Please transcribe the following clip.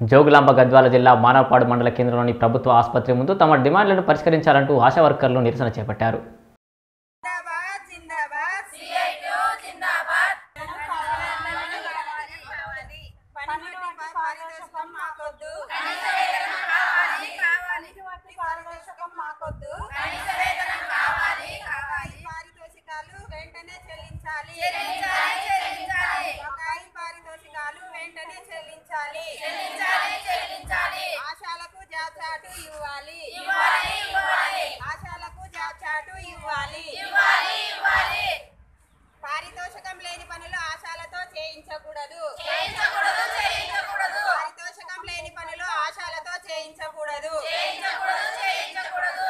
జోగులాంబ గద్వాల జిల్లా మానవపాడు మండల కేంద్రంలోని ప్రభుత్వ ఆసుపత్రి ముందు తమ డిమాండ్లను పరిష్కరించాలంటూ ఆశా వర్కర్లు నిరసన చేపట్టారు జిందాబాద్ జిందాబాద్ సిఐటియు జిందాబాద్ పనిముట్టి పారితోషికం మాకు